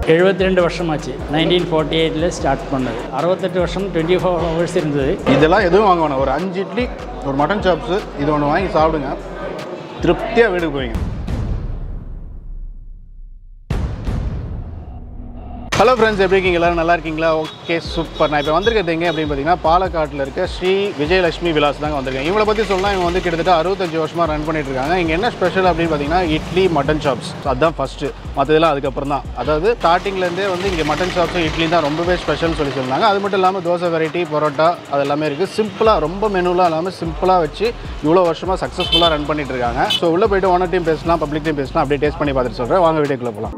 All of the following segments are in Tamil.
எழுபத்தி ரெண்டு வருஷமாச்சு நைன்டீன் ஃபார்ட்டி எயிட்டில் ஸ்டார்ட் பண்ணது அறுபத்தெட்டு வருஷம் டுவெண்ட்டி ஃபோர் ஹவர்ஸ் இருந்தது இதெல்லாம் எதுவும் வாங்க வேணாம் ஒரு அஞ்சு இட்லி ஒரு மட்டன் சாப்ஸு இது ஒன்று வாங்கி சாப்பிடுங்க திருப்தியாக வீட்டுக்கு போவீங்க ஹலோ ஃப்ரெண்ட்ஸ் எப்படி இருக்கீங்க எல்லாரும் நல்லா இருக்கீங்களா ஓகே சூப்பர் நான் இப்போ வந்திருக்கிறது எங்கே அப்படின்னு பார்த்தீங்கன்னா பாலக்காட்டில் இருக்க ஸ்ரீ விஜயலட்சுமி விலாஸ் தாங்க வந்திருக்கேன் இவங்களை பற்றி சொல்லலாம் இவங்க வந்து கிட்டத்தட்ட அறுபத்தஞ்சு வருஷமாக ரன் பண்ணிட்டு இருக்காங்க இங்கே என்ன ஸ்பெஷல் அப்படின்னு பார்த்தீங்கன்னா இட்லி மட்டன் சாப்ஸ் அதுதான் ஃபஸ்ட்டு மற்றதெல்லாம் அதுக்கப்புறம் தான் அதாவது ஸ்டார்டிங்லேருந்தே வந்து இங்கே மட்டன் சாப்ஸும் இட்லி தான் ரொம்பவே ஸ்பெஷல்னு சொல்லி சொன்னாங்க அது மட்டும் இல்லாமல் தோசை வெரைட்டி பரோட்டா அது எல்லாமே இருக்குது சிம்பிளாக ரொம்ப மெனுலாம் இல்லாமல் சிம்பிளாக வச்சு இவ்வளோ வருஷமாக சக்ஸஸ்ஃபுல்லாக ரன் பண்ணிட்டு இருக்காங்க ஸோ உள்ளே போயிட்டு ஓனர் டீம் பேசலாம் பப்ளிக் டீம் பேசலாம் அப்படியே டேஸ்ட் பண்ணி பார்த்துட்டு சொல்கிறேன் வாங்க வீடியோக்குள்ளே போகலாம்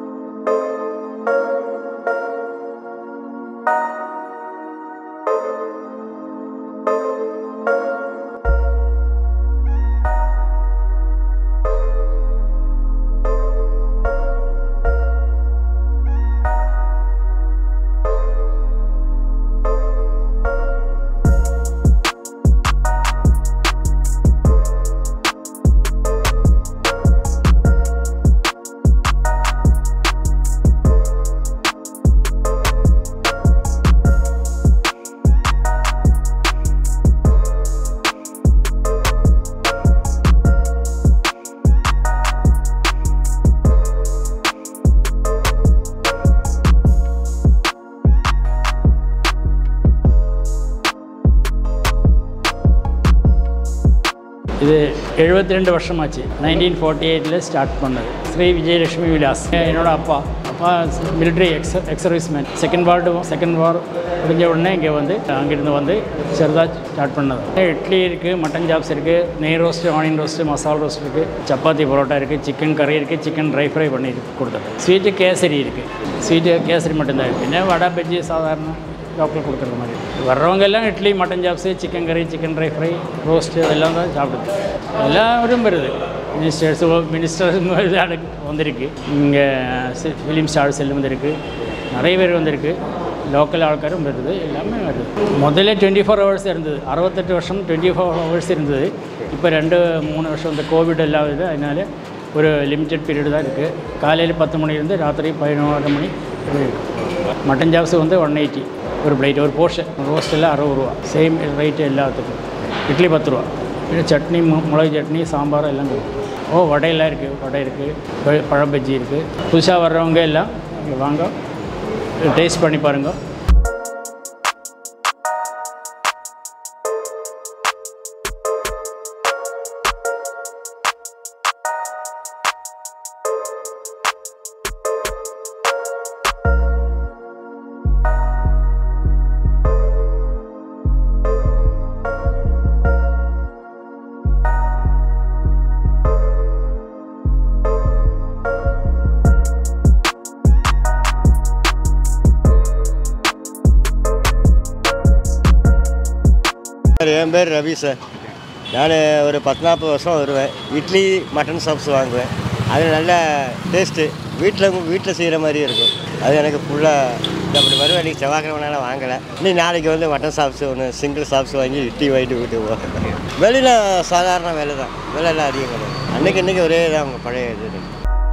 இது எழுபத்தி ரெண்டு வருஷமாச்சு நைன்டீன் ஃபார்ட்டி எயிட்டில் ஸ்டார்ட் பண்ணது ஸ்ரீ விஜயலட்சுமி விலாஸ் என்னோட அப்பா அப்பா military ex ex serviceman second war second war முடிஞ்ச உடனே இங்கே வந்து அங்கேருந்து வந்து சிறதாக ஸ்டார்ட் பண்ணது இட்லி இருக்குது மட்டன் ஜாப்ஸ் இருக்குது நெய் roast onion roast masala roast இருக்குது சப்பாத்தி பரோட்டா இருக்குது சிக்கன் கறி இருக்குது சிக்கன் ட்ரை ஃப்ரை பண்ணி கொடுத்தது ஸ்வீட்டு கேசரி இருக்குது ஸ்வீட்டு கேசரி மட்டும்தான் இருக்குது பின்ன வடை பஜ்ஜி சாதாரண லோக்கல் கொடுக்குற மாதிரி வர்றவங்க எல்லாம் இட்லி மட்டன் சாப்ஸு சிக்கன் கறி சிக்கன் ட்ரை ஃப்ரை ரோஸ்ட்டு இதெல்லாம் தான் சாப்பிடுது எல்லாரும் வருது மினிஸ்டர்ஸ் மினிஸ்டர்ஸ் வந்திருக்கு இங்கே ஃபிலிம் ஸ்டார்ஸ் எல்லாம் வந்திருக்கு நிறைய பேர் வந்திருக்கு லோக்கல் ஆட்காரும் வருது எல்லாமே வருது முதல்ல டுவெண்ட்டி ஃபோர் ஹவர்ஸ் இருந்தது அறுபத்தெட்டு வருஷம் டுவெண்ட்டி ஃபோர் ஹவர்ஸ் இருந்தது இப்போ ரெண்டு மூணு வருஷம் இந்த கோவிட் எல்லாம் இது அதனால ஒரு லிமிட்டட் பீரியட் தான் இருக்குது காலையில் பத்து மணிலேருந்து ராத்திரி பதினோரு மணி மட்டன் ஜாப்ஸ் வந்து ஒன் எயிட்டி ஒரு பிளேட் ஒரு போர்ஷன் ரோஸ்ட் எல்லாம் அறுபது ரூபா சேம் ரேட்டு எல்லாத்துக்கும் இட்லி பத்து ரூபா இது சட்னி மு- மிளகு சட்னி சாம்பார் எல்லாம் இருக்குது ஓ வடையெல்லாம் இருக்குது வடை இருக்குது பழம் பஜ்ஜி இருக்குது புதுசாக வர்றவங்க எல்லாம் இங்க வாங்க டேஸ்ட் பண்ணி பாருங்கள் சார் என் பேர் ரவி சார் நான் ஒரு பத்து நாற்பது வருஷம் வருவேன் இட்லி மட்டன் சாப்ஸ் வாங்குவேன் அது நல்ல டேஸ்ட்டு வீட்டில் வீட்டில் செய்கிற மாதிரியே இருக்கும் அது எனக்கு ஃபுல்லாக அப்படி வருவேன் இன்றைக்கி செவ்வாய்க்கிழமைனால வாங்கலை இன்னும் நாளைக்கு வந்து மட்டன் சாப்ஸ் ஒன்று சிங்கிள் சாப்ஸ் வாங்கி இட்லி வாங்கிட்டு வீட்டுக்கு போவேன் வெளியில் சாதாரண விலை தான் விலைலாம் அதிகம் கிடையாது அன்றைக்கி இன்றைக்கி ஒரே தான் அவங்க பழைய இது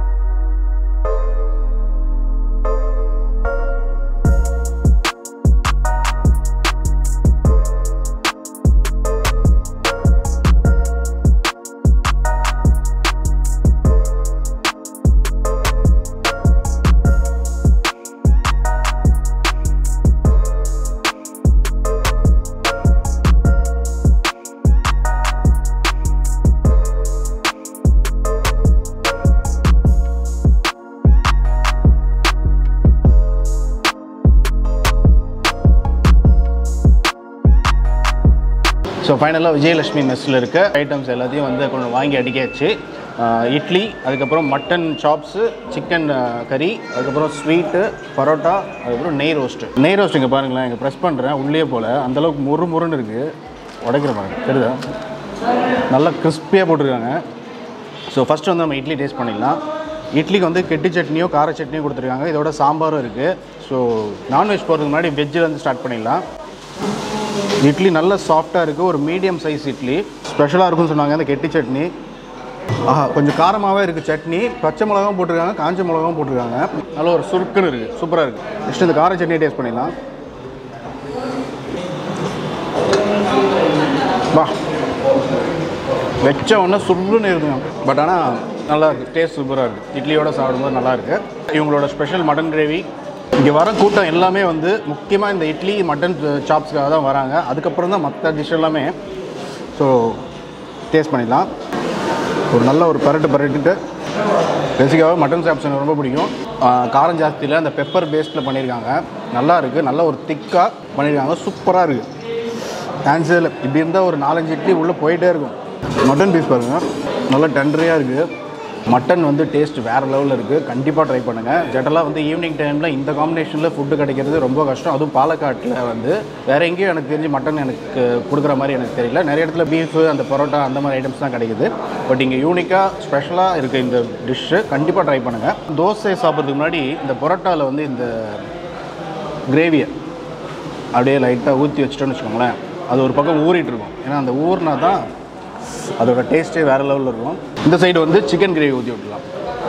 ஸோ ஃபைனலாக விஜயலட்சுமி மெஸ்ஸில் இருக்க ஐட்டம்ஸ் எல்லாத்தையும் வந்து கொஞ்சம் வாங்கி அடிக்காச்சு ஆஹ் இட்லி அதுக்கப்புறம் மட்டன் சாப்ஸு சிக்கன் கறி அதுக்கப்புறம் ஸ்வீட்டு பரோட்டா அதுக்கப்புறம் நெய் ரோஸ்ட்டு நெய் ரோஸ்ட் இங்கே பாருங்களேன் இங்கே ப்ரெஸ் பண்ணுறேன் உள்ளே போல் அந்தளவுக்கு முறு முருன்னு இருக்குது உடைக்கிற பாருங்க தெரியுதா நல்லா கிறிஸ்பியாக போட்டிருக்காங்க ஸோ ஃபஸ்ட்டு வந்து நம்ம இட்லி டேஸ்ட் பண்ணிடலாம் இட்லிக்கு வந்து கெட்டி சட்னியோ கார சட்னியோ கொடுத்துருக்காங்க இதோட சாம்பாரும் இருக்குது ஸோ நான்வெஜ் போகிறதுக்கு முன்னாடி வெஜ்ஜில் வந்து ஸ்டார்ட் பண்ணிடலாம் இட்லி நல்ல சாஃப்டாக இருக்குது ஒரு மீடியம் சைஸ் இட்லி ஸ்பெஷலாக இருக்கும்னு சொன்னாங்க அந்த கெட்டி சட்னி ஆஹா கொஞ்சம் காரமாகவே இருக்குது சட்னி பச்சை மிளகாவும் போட்டிருக்காங்க காஞ்ச மிளகாவும் போட்டிருக்காங்க நல்ல ஒரு சுருக்குன்னு இருக்குது சூப்பராக இருக்குது நெக்ஸ்ட் இந்த கார சட்னியை டேஸ்ட் பண்ணிடலாம் வா வச்ச உடனே சுருன்னு இருக்குங்க பட் ஆனால் நல்லா இருக்குது டேஸ்ட் சூப்பராக இருக்குது இட்லியோட சாப்பிடும்போது நல்லா இருக்குது இவங்களோட ஸ்பெஷல் மட்டன் கிரேவி இங்கே வர கூட்டம் எல்லாமே வந்து முக்கியமாக இந்த இட்லி மட்டன் சாப்ஸ்க்காக தான் வராங்க அதுக்கப்புறம் தான் மற்ற டிஷ் எல்லாமே ஸோ டேஸ்ட் பண்ணிடலாம் ஒரு நல்ல ஒரு பரட்டு பரட்டுட்டு பேசிக்காகவே மட்டன் சாப்ஸ் எனக்கு ரொம்ப பிடிக்கும் ஆ, காரம் ஜாஸ்தியில் அந்த பெப்பர் பேஸ்டில் பண்ணியிருக்காங்க நல்லா இருக்குது நல்ல ஒரு திக்காக பண்ணியிருக்காங்க சூப்பராக இருக்குது ஆன்சர் இப்படி இருந்தால் ஒரு நாலஞ்சு இட்லி உள்ளே போயிட்டே இருக்கும் மட்டன் பீஸ் பாருங்கள் நல்லா டெண்டரியாக இருக்குது மட்டன் வந்து டேஸ்ட் வேறு லெவலில் இருக்குது கண்டிப்பாக ட்ரை பண்ணுங்கள் ஜென்ரலாக வந்து ஈவினிங் டைமில் இந்த காம்பினேஷனில் ஃபுட்டு கிடைக்கிறது ரொம்ப கஷ்டம் அதுவும் பாலக்காட்டில் வந்து வேறு எங்கேயும் எனக்கு தெரிஞ்சு மட்டன் எனக்கு கொடுக்குற மாதிரி எனக்கு தெரியல நிறைய இடத்துல பீஃபு அந்த பரோட்டா அந்த மாதிரி ஐட்டம்ஸ் தான் கிடைக்குது பட் இங்கே யூனிக்காக ஸ்பெஷலாக இருக்குது இந்த டிஷ்ஷு கண்டிப்பாக ட்ரை பண்ணுங்கள் தோசை சாப்பிட்றதுக்கு முன்னாடி இந்த பரோட்டாவில் வந்து இந்த கிரேவியை அப்படியே லைட்டாக ஊற்றி வச்சிட்டோன்னு வச்சுக்கோங்களேன் அது ஒரு பக்கம் ஊறிட்டு இருக்கும் ஏன்னா அந்த ஊறினா தான் அதோட டேஸ்ட்டே வேறு லெவலில் இருக்கும் இந்த சைடு வந்து சிக்கன் கிரேவி ஊற்றி விட்டுலாம்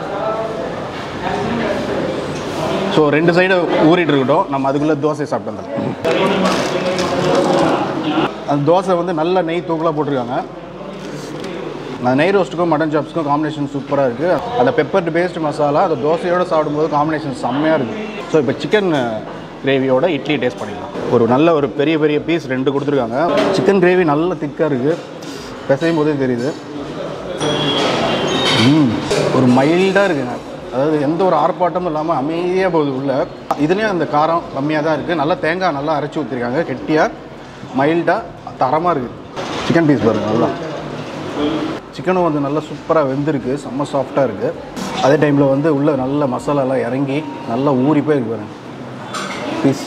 ஸோ ரெண்டு சைடு ஊறிட்டு இருக்கட்டும் நம்ம அதுக்குள்ளே தோசை சாப்பிட்டு வந்துடலாம் அந்த தோசை வந்து நல்ல நெய் தூக்கலாக போட்டிருக்காங்க அந்த நெய் ரோஸ்ட்டுக்கும் மட்டன் சாப்ஸ்க்கும் காம்பினேஷன் சூப்பராக இருக்குது அந்த பெப்பர் பேஸ்ட் மசாலா அந்த தோசையோடு சாப்பிடும்போது காம்பினேஷன் செம்மையாக இருக்குது ஸோ இப்போ சிக்கன் கிரேவியோட இட்லி டேஸ்ட் பண்ணிக்கலாம் ஒரு நல்ல ஒரு பெரிய பெரிய பீஸ் ரெண்டு கொடுத்துருக்காங்க சிக்கன் கிரேவி நல்ல திக்காக இருக்குது பிசையும் போதே தெரியுது ம் ஒரு மைல்டாக இருக்குங்க அதாவது எந்த ஒரு ஆர்ப்பாட்டமும் இல்லாமல் அமைதியாக போகுது உள்ள இதுலேயும் அந்த காரம் கம்மியாக தான் இருக்குது நல்லா தேங்காய் நல்லா அரைச்சி ஊற்றிருக்காங்க கெட்டியாக மைல்டாக தரமாக இருக்குது சிக்கன் பீஸ் பாருங்கள் நல்லா சிக்கனும் வந்து நல்லா சூப்பராக வெந்திருக்கு செம்ம சாஃப்டாக இருக்குது அதே டைமில் வந்து உள்ள நல்ல மசாலாலாம் இறங்கி நல்லா ஊறி போய் இருக்கு பாருங்க பீஸ்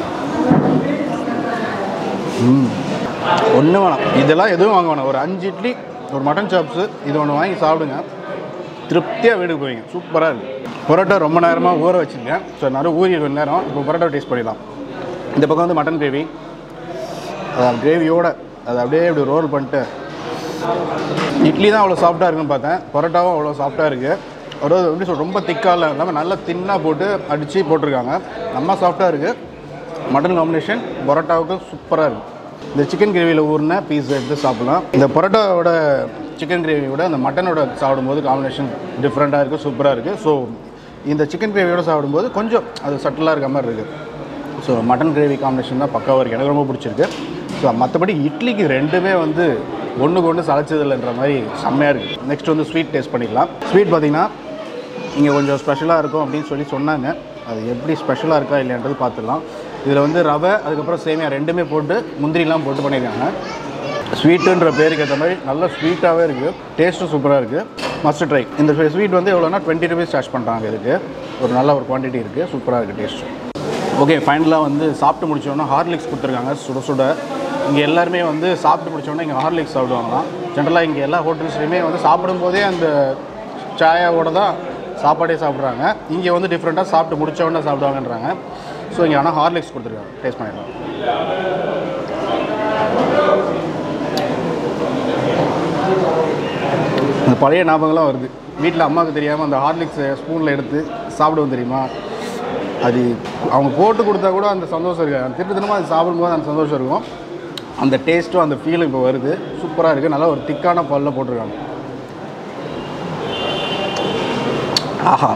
ம் ஒன்றும் வேணாம் இதெல்லாம் எதுவும் வாங்க வேணாம் ஒரு அஞ்சு இட்லி ஒரு மட்டன் சாப்ஸு இது ஒன்று வாங்கி சாப்பிடுங்க திருப்தியாக வீட்டுக்கு போவீங்க சூப்பராக இருக்குது பரோட்டா ரொம்ப நேரமாக ஊற வச்சுருக்கேன் ஸோ நிறைய ஊறி கொஞ்ச நேரம் இப்போ பரோட்டா டேஸ்ட் பண்ணிடலாம் இந்த பக்கம் வந்து மட்டன் கிரேவி அது கிரேவியோட அதை அப்படியே இப்படி ரோல் பண்ணிட்டு இட்லி தான் அவ்வளோ சாஃப்டாக இருக்குன்னு பார்த்தேன் பரோட்டாவும் அவ்வளோ சாஃப்டாக இருக்குது ஒரு எப்படி சொல் ரொம்ப திக்காக இல்லாமல் நல்லா தின்னாக போட்டு அடித்து போட்டிருக்காங்க நம்ம சாஃப்டாக இருக்குது மட்டன் காம்பினேஷன் பரோட்டாவுக்கு சூப்பராக இருக்குது இந்த சிக்கன் கிரேவியில் ஊறின பீஸ் எடுத்து சாப்பிட்லாம் இந்த பரோட்டாவோட சிக்கன் கிரேவியோட அந்த மட்டனோட சாப்பிடும்போது காம்பினேஷன் டிஃப்ரெண்ட்டாக இருக்குது சூப்பராக இருக்குது ஸோ இந்த சிக்கன் கிரேவியோட சாப்பிடும்போது கொஞ்சம் அது சட்டிலாக இருக்க மாதிரி இருக்குது ஸோ மட்டன் கிரேவி காம்பினேஷன் தான் பக்காவாக இருக்குது எனக்கு ரொம்ப பிடிச்சிருக்கு ஸோ மற்றபடி இட்லிக்கு ரெண்டுமே வந்து ஒன்றுக்கு ஒன்று சளைச்சதில்லைன்ற மாதிரி செம்மையாக இருக்குது நெக்ஸ்ட் வந்து ஸ்வீட் டேஸ்ட் பண்ணிக்கலாம் ஸ்வீட் பார்த்திங்கன்னா இங்கே கொஞ்சம் ஸ்பெஷலாக இருக்கும் அப்படின்னு சொல்லி சொன்னாங்க அது எப்படி ஸ்பெஷலாக இருக்கா இல்லைன்றது பார்த்துடலாம் இதில் வந்து ரவை அதுக்கப்புறம் சேமியா ரெண்டுமே போட்டு முந்திரிலாம் போட்டு பண்ணியிருக்காங்க ஸ்வீட்டுன்ற பேருக்கு ஏற்ற மாதிரி நல்ல ஸ்வீட்டாகவே இருக்குது டேஸ்ட்டும் சூப்பராக இருக்குது மஸ்ட் ட்ரை இந்த ஸ்வீட் வந்து எவ்வளோனா டுவெண்ட்டி ருபீஸ் சார்ஜ் பண்ணுறாங்க இதுக்கு ஒரு நல்ல ஒரு குவான்டிட்டி இருக்குது சூப்பராக இருக்குது டேஸ்ட் ஓகே ஃபைனலாக வந்து சாப்பிட்டு முடிச்சோன்னா ஹார்லிக்ஸ் கொடுத்துருக்காங்க சுட சுட இங்கே எல்லாருமே வந்து சாப்பிட்டு முடிச்சோன்னா இங்கே ஹார்லிக்ஸ் சாப்பிடுவாங்களாம் ஜென்ரலாக இங்கே எல்லா ஹோட்டல்ஸ்லையுமே வந்து சாப்பிடும்போதே அந்த சாயாவோட தான் சாப்பாடே சாப்பிட்றாங்க இங்கே வந்து டிஃப்ரெண்ட்டாக சாப்பிட்டு முடிச்ச உடனே சாப்பிடுவாங்கன்றாங்க ஸோ இங்கே ஆனால் ஹார்லிக்ஸ் கொடுத்துருக்காங்க டேஸ்ட் பண்ணிடலாம் அந்த பழைய ஞாபகம்லாம் வருது வீட்டில் அம்மாவுக்கு தெரியாமல் அந்த ஹார்லிக்ஸ் ஸ்பூனில் எடுத்து சாப்பிடுவோம் தெரியுமா அது அவங்க போட்டு கொடுத்தா கூட அந்த சந்தோஷம் இருக்காது அந்த திருட்டு அது சாப்பிடும்போது அந்த சந்தோஷம் இருக்கும் அந்த டேஸ்ட்டும் அந்த ஃபீலும் இப்போ வருது சூப்பராக இருக்குது நல்லா ஒரு திக்கான பாலில் போட்டிருக்காங்க ஆஹா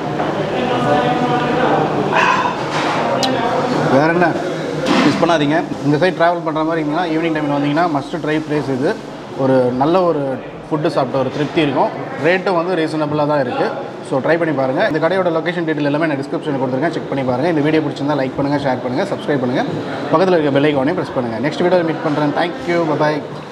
வேற என்ன மிஸ் பண்ணாதீங்க இந்த சைட் ட்ராவல் பண்ணுற மாதிரி இருந்தீங்கன்னா ஈவினிங் டைமில் வந்தீங்கன்னா மஸ்ட் ட்ரை பிளேஸ் இது ஒரு நல்ல ஒரு ஃபுட்டு சாப்பிட்ட ஒரு திருப்தி இருக்கும் ரேட்டும் வந்து ரீசனபிளாக தான் இருக்குது ஸோ ட்ரை பண்ணி பாருங்கள் இந்த கடையோட லொகேஷன் டீட்டெயில் எல்லாமே நான் டிஸ்கிரிப்ஷனில் கொடுத்துருக்கேன் செக் பண்ணி பாருங்கள் இந்த வீடியோ பிடிச்சிருந்தா லைக் பண்ணுங்கள் ஷேர் பண்ணுங்கள் சப்ஸ்கிரைப் பண்ணுங்கள் பக்கத்தில் இருக்க பெல் ஐக்கானையும் ப்ரெஸ் பண்ணுங்கள் நெக்ஸ்ட் வீடியோவில் மீட் பண்ணுறேன் தேங்க்யூ பாய்